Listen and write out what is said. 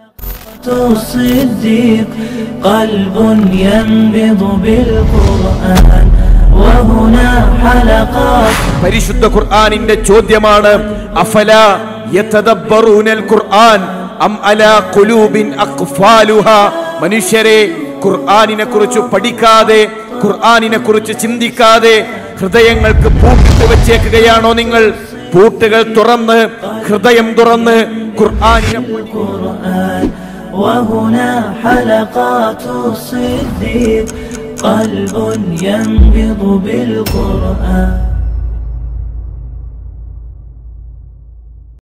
الصديق قلب ينبض بالقرآن وهنا حلقات പരിശുദ്ധ ഖുർആനിന്റെ ചോദ്യമാണ് അഫല യതദബ്ബറൂനൽ ഖുർആൻ അം അലാ ഖുലൂബിൻ അഖ്ഫാലുഹ മനുഷ്യരെ ഖുർആനിനെ കുറിച്ച് പഠിക്കാതെ ഖുർആനിനെ കുറിച്ച് ചിന്തിക്കാതെ ഹൃദയങ്ങൾക്ക് പൂട്ട് വെച്ചേക്കുകയാണോ നിങ്ങൾ പൂട്ടുകൾ തുറന്ന് ഹൃദയം തുറന്ന് ഖുർആനിനെ القرآن وهنا حلقات الصديق قلب ينبض بالقرآن